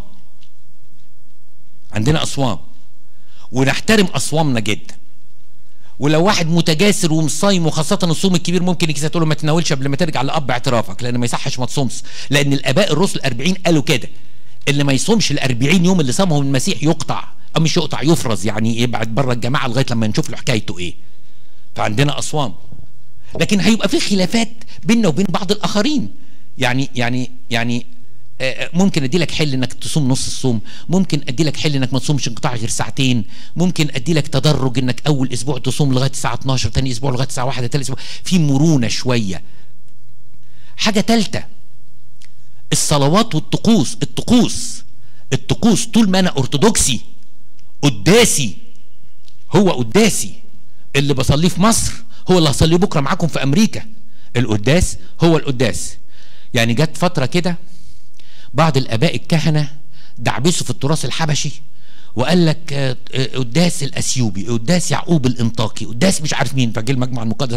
عندنا اصوام ونحترم اصوامنا جدا ولو واحد متجاسر ومصايم وخاصة الصوم الكبير ممكن الكنيسة تقول له ما تناولش قبل ما ترجع لأب اعترافك لأن ما يصحش ما تصومش لأن الآباء الرسل 40 قالوا كده اللي ما يصومش ال 40 يوم اللي صامهم المسيح يقطع أو مش يقطع يفرز يعني يبعد بره الجماعة لغاية لما نشوف له حكايته إيه فعندنا أصوام لكن هيبقى في خلافات بيننا وبين بعض الآخرين يعني يعني يعني ممكن ادي لك حل انك تصوم نص الصوم ممكن ادي لك حل انك ما تصومش انقطاع غير ساعتين ممكن ادي لك تدرج انك اول اسبوع تصوم لغايه الساعه 12 ثاني اسبوع لغايه الساعه 1 ثالث اسبوع في مرونه شويه حاجه ثالثه الصلوات والطقوس الطقوس الطقوس طول ما انا ارثوذكسي قداسي هو قداسي اللي بصليه في مصر هو اللي هصليه بكره معاكم في امريكا القداس هو القداس يعني جت فتره كده بعض الاباء الكهنه دعبسوا في التراث الحبشي وقال لك قداس الاثيوبي قداس يعقوب الانطاكي قداس مش عارف مين فجه المجمع المقدس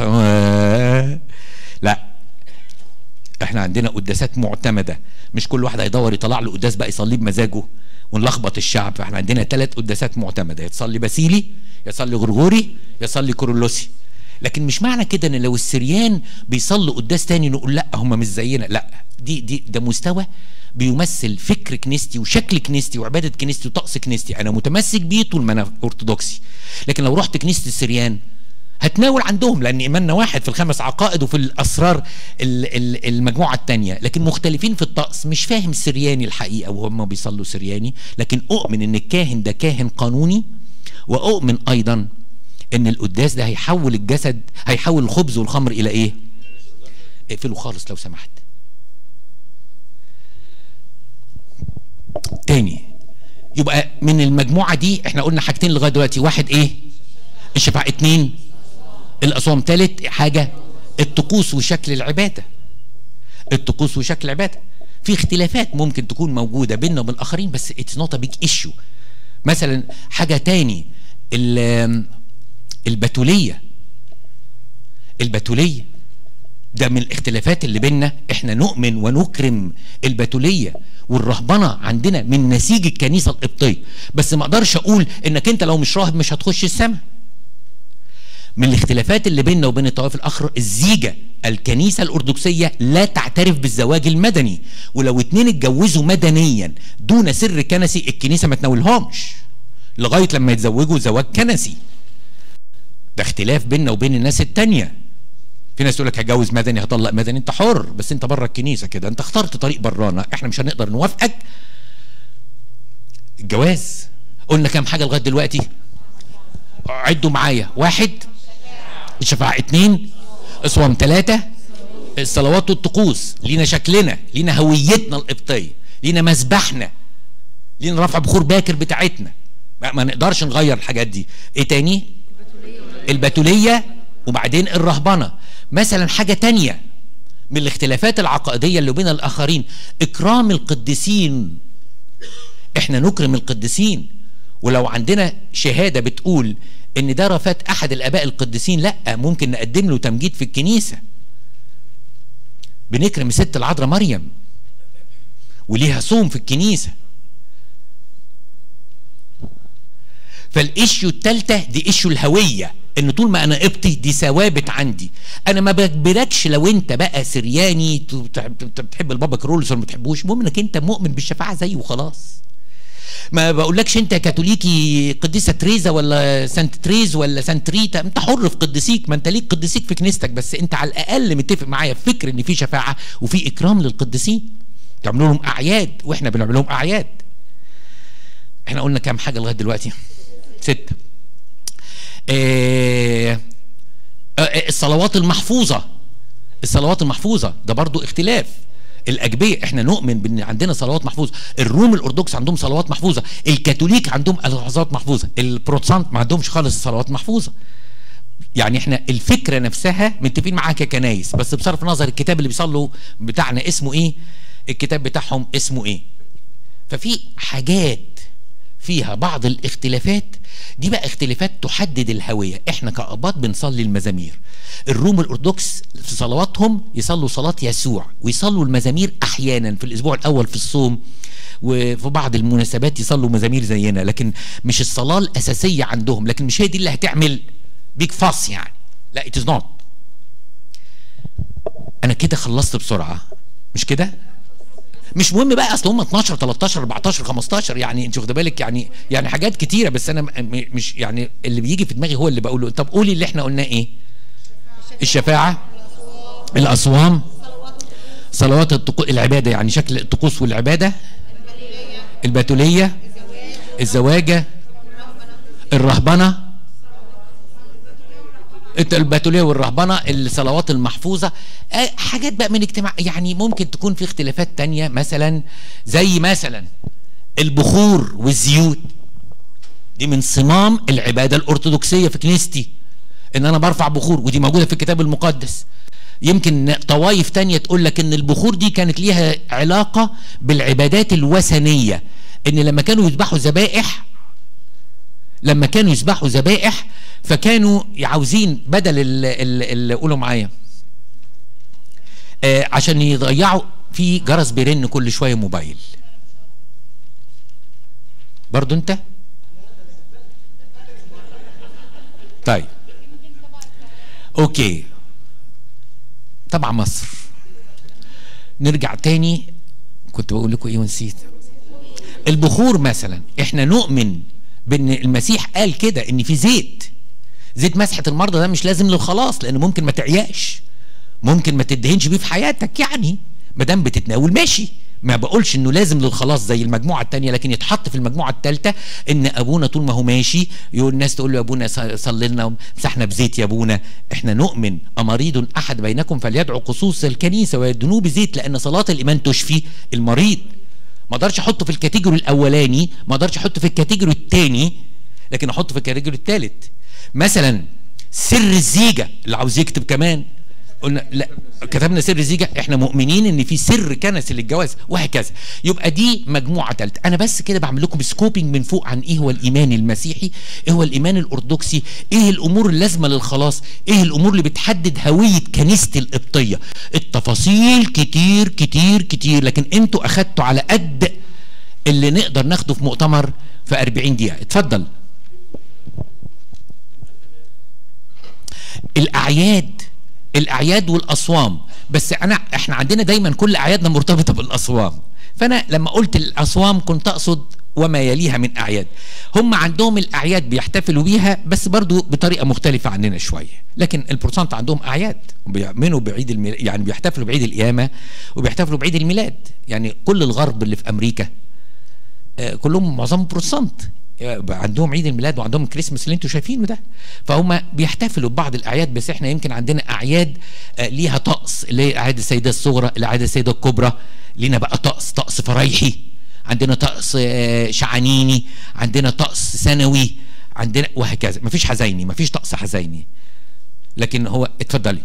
لا احنا عندنا قداسات معتمده مش كل واحد هيدور يطلع له قداس بقى يصليه بمزاجه ونلخبط الشعب فاحنا عندنا ثلاث قداسات معتمده يتصلي باسيلي يصلي غرغوري يصلي كورولوسي لكن مش معنى كده ان لو السريان بيصلوا قداس تاني نقول لا هم مش زينا لا دي دي ده مستوى بيمثل فكر كنيستي وشكل كنيستي وعباده كنيستي وطقس كنيستي انا متمسك بيه طول ما انا ارثوذكسي لكن لو رحت كنيسه السريان هتناول عندهم لان ايماننا واحد في الخمس عقائد وفي الاسرار المجموعه الثانيه لكن مختلفين في الطقس مش فاهم السرياني الحقيقه وهم بيصلوا سرياني لكن اؤمن ان الكاهن ده كاهن قانوني واؤمن ايضا ان القداس ده هيحول الجسد هيحول الخبز والخمر الى ايه اقفله خالص لو سمحت تاني يبقى من المجموعة دي احنا قلنا حاجتين لغاية دلوقتي واحد ايه الشفاعة اتنين الأصوام تالت حاجة الطقوس وشكل العبادة الطقوس وشكل العبادة في اختلافات ممكن تكون موجودة بيننا وبين الآخرين بس اتس نوت بيج ايشو مثلا حاجة تاني البتولية البتولية ده من الاختلافات اللي بيننا احنا نؤمن ونكرم البتوليه والرهبنه عندنا من نسيج الكنيسه القبطيه بس ما اقدرش اقول انك انت لو مش راهب مش هتخش السماء من الاختلافات اللي بيننا وبين الطوائف الاخرى الزيجه الكنيسه الارثوذكسيه لا تعترف بالزواج المدني ولو اتنين اتجوزوا مدنيا دون سر كنسي الكنيسه ما تناولهمش لغايه لما يتزوجوا زواج كنسي ده اختلاف بيننا وبين الناس التانيه في ناس تقول لك هتجوز مدني هطلق مدني انت حر بس انت بره الكنيسه كده انت اخترت طريق برانا احنا مش هنقدر نوافقك الجواز قلنا كام حاجه لغايه دلوقتي عدوا معايا واحد الشفاعة اتنين اصوام ثلاثة الصلوات والطقوس لينا شكلنا لينا هويتنا القبطيه لينا مسبحنا لينا رفع بخور باكر بتاعتنا ما, ما نقدرش نغير الحاجات دي ايه تاني البتوليه وبعدين الرهبنه مثلا حاجه تانية من الاختلافات العقائديه اللي بين الاخرين اكرام القديسين احنا نكرم القديسين ولو عندنا شهاده بتقول ان ده رفات احد الاباء القديسين لا ممكن نقدم له تمجيد في الكنيسه بنكرم الست العذراء مريم وليها صوم في الكنيسه فالايشيو الثالثه دي ايشيو الهويه ان طول ما انا قبطي دي ثوابت عندي انا ما بجبركش لو انت بقى سرياني بتحب البابا كرولس ولا ما بتحبوش المهم انك انت مؤمن بالشفاعه زيه وخلاص ما بقولكش انت كاثوليكي قديسه تريزا ولا سانت تريز ولا سانت ريتا انت حر في قديسيك ما انت ليك قديسيك في كنيستك بس انت على الاقل متفق معايا في فكر ان في شفاعه وفي اكرام للقديسين تعملوا لهم اعياد واحنا بنعمل لهم اعياد احنا قلنا كام حاجه لغايه دلوقتي ستة آه الصلوات المحفوظة الصلوات المحفوظة ده برضو اختلاف الأجبية احنا نؤمن بان عندنا صلوات محفوظة الروم الأرثوذكس عندهم صلوات محفوظة الكاثوليك عندهم صلوات محفوظة البروتستانت ما عندهمش خالص صلوات محفوظة يعني احنا الفكرة نفسها متفقين معاها ككنايس بس بصرف النظر الكتاب اللي بيصلوا بتاعنا اسمه ايه الكتاب بتاعهم اسمه ايه ففي حاجات فيها بعض الاختلافات دي بقى اختلافات تحدد الهويه احنا كاباط بنصلي المزامير الروم الارثوذكس في صلواتهم يصلوا صلاه يسوع ويصلوا المزامير احيانا في الاسبوع الاول في الصوم وفي بعض المناسبات يصلوا مزامير زينا لكن مش الصلاه الاساسيه عندهم لكن مش هي دي اللي هتعمل بيك فاس يعني لا ات نوت انا كده خلصت بسرعه مش كده مش مهم بقى اصل هم 12 13 14 15 يعني انت واخده بالك يعني يعني حاجات كتيره بس انا مش يعني اللي بيجي في دماغي هو اللي بقوله طب قولي اللي احنا قلناه ايه الشفاعه الاصوام صلوات الطقوس العباده يعني شكل الطقوس والعباده البتوليه الزواجه الرهبنه البتوليه والرهبنه الصلوات المحفوظه حاجات بقى من اجتماع يعني ممكن تكون في اختلافات تانية مثلا زي مثلا البخور والزيوت دي من صمام العباده الارثوذكسيه في كنيستي ان انا برفع بخور ودي موجوده في الكتاب المقدس يمكن طوائف تانية تقول لك ان البخور دي كانت ليها علاقه بالعبادات الوثنيه ان لما كانوا يذبحوا ذبائح لما كانوا يذبحوا ذبائح فكانوا عاوزين بدل اللي قولوا معايا آه عشان يضيعوا في جرس بيرن كل شويه موبايل برضو انت طيب اوكي طبعا مصر نرجع تاني كنت بقول لكم ايه ونسيت البخور مثلا احنا نؤمن بان المسيح قال كده ان في زيت زيت مسحه المرضى ده مش لازم للخلاص لان ممكن ما تعياش ممكن ما تدهنش بيه في حياتك يعني ما دام بتتناول ماشي ما بقولش انه لازم للخلاص زي المجموعه الثانيه لكن يتحط في المجموعه الثالثه ان ابونا طول ما هو ماشي يقول الناس تقول له يا ابونا صلي لنا مسحنا بزيت يا ابونا احنا نؤمن امريض احد بينكم فليدعو قصوص الكنيسه ويدنوه بزيت لان صلاه الايمان تشفي المريض ما اقدرش احطه في الكاتيجوري الاولاني ما اقدرش احطه في الكاتيجوري الثاني لكن احطه في الكاتيجوري الثالث مثلا سر الزيجه اللي عاوز يكتب كمان قلنا لا كتبنا سر الزيجه احنا مؤمنين ان في سر كنسي للجواز وهكذا يبقى دي مجموعه ثالثه انا بس كده بعمل لكم سكوبنج من فوق عن ايه هو الايمان المسيحي ايه هو الايمان الارثوذكسي ايه الامور اللازمه للخلاص ايه الامور اللي بتحدد هويه كنيستي القبطيه التفاصيل كتير كتير كتير لكن انتوا اخدتوا على قد اللي نقدر ناخده في مؤتمر في 40 دقيقه اتفضل الاعياد الاعياد والاصوام بس انا احنا عندنا دايما كل اعيادنا مرتبطه بالاصوام فانا لما قلت الاصوام كنت اقصد وما يليها من اعياد هم عندهم الاعياد بيحتفلوا بيها بس برضو بطريقه مختلفه عننا شويه لكن البروتستانت عندهم اعياد بيؤمنوا بعيد الميلاد يعني بيحتفلوا بعيد القيامه وبيحتفلوا بعيد الميلاد يعني كل الغرب اللي في امريكا آه كلهم معظمهم بروتستانت عندهم عيد الميلاد وعندهم الكريسماس اللي انتم شايفينه ده فهم بيحتفلوا ببعض الاعياد بس احنا يمكن عندنا اعياد ليها طقس اللي هي اعياد السيده الصغرى الاعياد السيده الكبرى لينا بقى طقس طقس فرايحي عندنا طقس شعانيني عندنا طقس سنوي عندنا وهكذا مفيش حزيني مفيش طقس حزيني لكن هو اتفضلي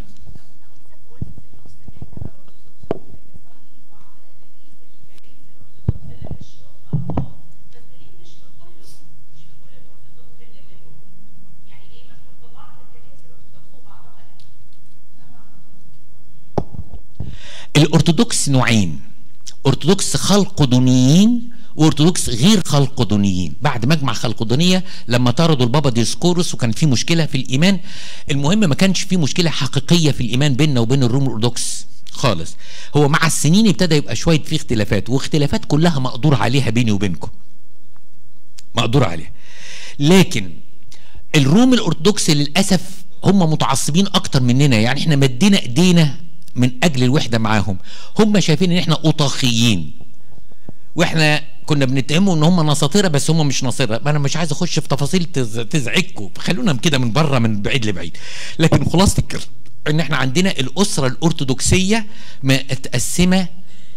الارثوذكس نوعين ارثوذكس خلقدونيين وارثوذكس غير خلقدونيين بعد مجمع خلقدونيه لما طردوا البابا ديسكورس وكان في مشكله في الايمان المهم ما كانش في مشكله حقيقيه في الايمان بيننا وبين الروم الارثوذكس خالص هو مع السنين ابتدى يبقى شويه في اختلافات واختلافات كلها مقدور عليها بيني وبينكم مقدور عليها لكن الروم الارثوذكس للاسف هم متعصبين اكتر مننا يعني احنا مدينا ايدينا من اجل الوحده معاهم هم شايفين ان احنا اوطاخيين واحنا كنا بنتهمهم ان هم نصاطره بس هم مش نصيره انا مش عايز اخش في تفاصيل تزعجكم خلونا كده من بره من بعيد لبعيد لكن خلاصه الكلام ان احنا عندنا الاسره الارثوذكسيه متقسمه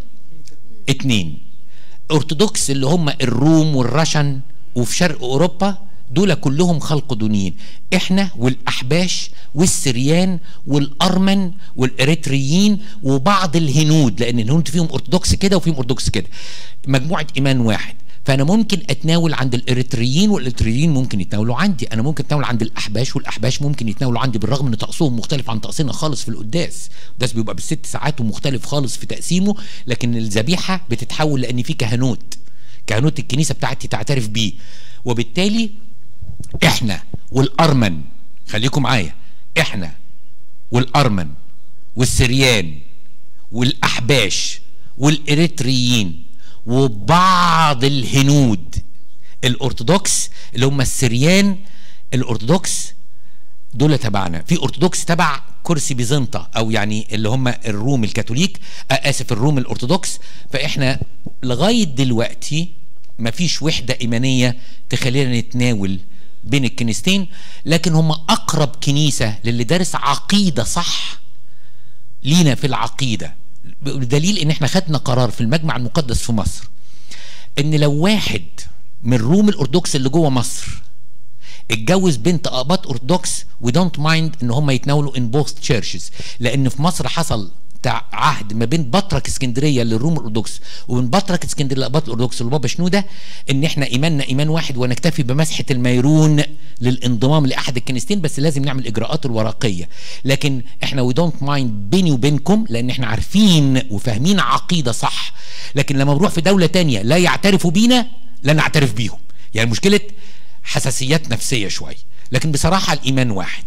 اتنين ارثوذكس اللي هم الروم والرشن وفي شرق اوروبا دول كلهم خلق دونيين احنا والاحباش والسريان والارمن والاريتريين وبعض الهنود لان الهنود فيهم ارثوذكس كده وفيهم ارثوذكس كده مجموعه ايمان واحد فانا ممكن اتناول عند الاريتريين والاريتريين ممكن يتناولوا عندي انا ممكن اتناول عند الاحباش والاحباش ممكن يتناولوا عندي بالرغم ان طقسهم مختلف عن طقسنا خالص في القداس القداس بيبقى بالست ساعات ومختلف خالص في تقسيمه لكن الذبيحه بتتحول لان في كهنوت كهنوت الكنيسه بتاعتي تعترف بيه وبالتالي احنا والارمن خليكم معايا احنا والارمن والسريان والاحباش والاريتريين وبعض الهنود الارثوذكس اللي هم السريان الارثوذكس دول تبعنا في ارثوذكس تبع كرسي بيزنطة او يعني اللي هم الروم الكاثوليك اسف الروم الارثوذكس فاحنا لغايه دلوقتي مفيش وحده ايمانيه تخلينا نتناول بين الكنيستين لكن هم اقرب كنيسه للي دارس عقيده صح لينا في العقيده بدليل ان احنا خدنا قرار في المجمع المقدس في مصر ان لو واحد من روم الارثوذكس اللي جوه مصر اتجوز بنت اباط ارثوذكس وي دونت مايند ان هم يتناولوا ان بوث تشيرشز لان في مصر حصل عهد ما بين بطرك اسكندريه للروم الارثوذكس وبين بطرك اسكندريه للاباط الارثوذكس والبابا شنوده ان احنا ايماننا ايمان واحد ونكتفي بمسحه الميرون للانضمام لاحد الكنيستين بس لازم نعمل الاجراءات الورقيه لكن احنا وي دونت مايند بيني وبينكم لان احنا عارفين وفاهمين عقيده صح لكن لما بنروح في دوله تانية لا يعترفوا بينا لا نعترف بيهم يعني مشكله حساسيات نفسيه شويه لكن بصراحه الايمان واحد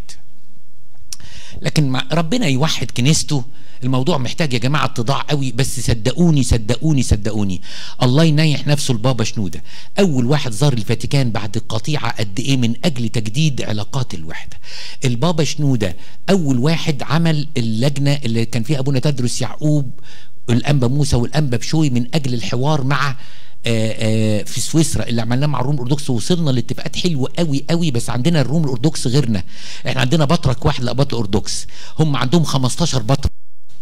لكن ربنا يوحد كنيسته الموضوع محتاج يا جماعه اتضاع قوي بس صدقوني صدقوني صدقوني الله ينيح نفسه البابا شنوده اول واحد زار الفاتيكان بعد قطيعه قد ايه من اجل تجديد علاقات الوحده البابا شنوده اول واحد عمل اللجنه اللي كان فيها ابونا تدرس يعقوب الانبا موسى والانبا بشوي من اجل الحوار مع آآ آآ في سويسرا اللي عملناه مع الروم الارثوذكس وصلنا لاتفاقات حلوه قوي قوي بس عندنا الروم الارثوذكس غيرنا احنا عندنا بطرك واحد لاباط الارثوذكس هم عندهم 15 بطرك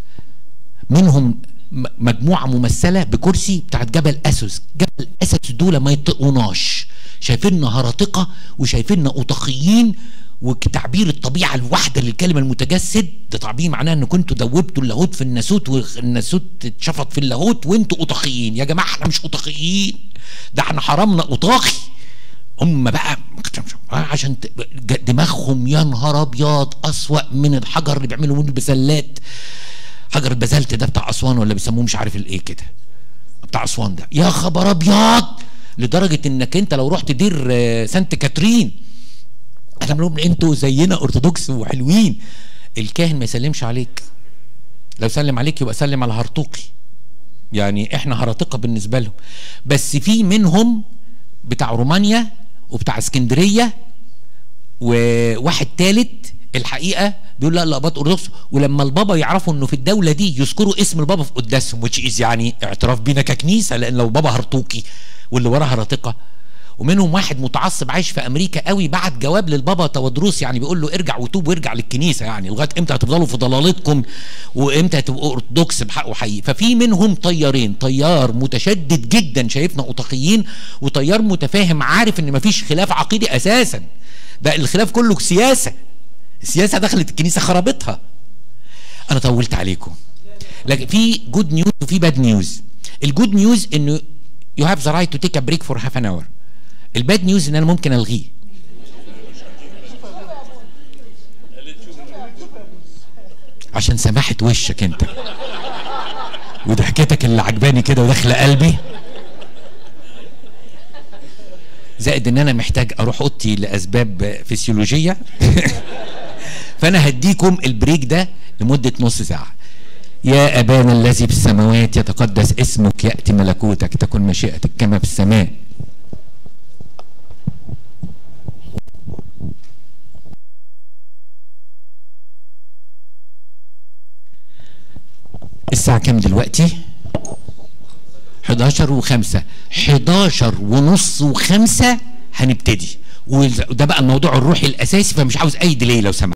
منهم مجموعه ممثله بكرسي بتاعت جبل اسوس جبل اسوس دول ما يطقوناش شايفيننا هرطقه وشايفيننا اوطاخيين وتعبير الطبيعه الواحده للكلمه المتجسد ده تعبير معناه ان كنتوا دوبتوا اللاهوت في الناسوت والناسوت اتشفط في اللاهوت وانتوا اوطاخيين يا جماعه احنا مش اوطاخيين ده احنا حرمنا اوطاخي هم بقى عشان دماغهم يا نهار ابيض اسوأ من الحجر اللي بيعملوا منه البسلات حجر البازلت ده بتاع اسوان ولا بيسموه مش عارف الايه كده بتاع اسوان ده يا خبر ابيض لدرجه انك انت لو رحت دير سانت كاترين احنا بنقول انتوا زينا ارثوذكس وحلوين الكاهن ما يسلمش عليك لو سلم عليك يبقى سلم على هرطوقي يعني احنا هرطقه بالنسبه لهم بس في منهم بتاع رومانيا وبتاع اسكندريه وواحد تالت الحقيقه بيقول لا الاباط ارثوذكس ولما البابا يعرفوا انه في الدوله دي يذكروا اسم البابا في قداسهم which is يعني اعتراف بينا ككنيسه لان لو بابا هرطوقي واللي وراه هرطقه ومنهم واحد متعصب عايش في امريكا قوي بعت جواب للبابا تودروس يعني بيقول له ارجع وتوب وارجع للكنيسه يعني لغايه امتى هتفضلوا في ضلالتكم وامتى هتبقوا ارثوذكس بحق وحقيقي ففي منهم طيارين طيار متشدد جدا شايفنا اطاقيين وطيار متفاهم عارف ان مفيش خلاف عقيدي اساسا ده الخلاف كله سياسه السياسه دخلت الكنيسه خربتها انا طولت عليكم لكن في جود نيوز وفي باد نيوز الجود نيوز انه يو هاف ذا رايت تو تيك ا بريك فور هاف ان اور الباد نيوز ان انا ممكن الغيه عشان سماحه وشك انت وضحكتك اللي عجباني كده وداخله قلبي زائد ان انا محتاج اروح اوضتي لاسباب فسيولوجيه فانا هديكم البريك ده لمده نص ساعه يا ابانا الذي في السماوات يتقدس اسمك ياتي ملكوتك تكن مشيئتك كما في السماء الساعة كام دلوقتي؟ 11 و5 11 ونص و5 هنبتدي وده بقى الموضوع الروحي الأساسي فمش عاوز أي ديلي لو سمحت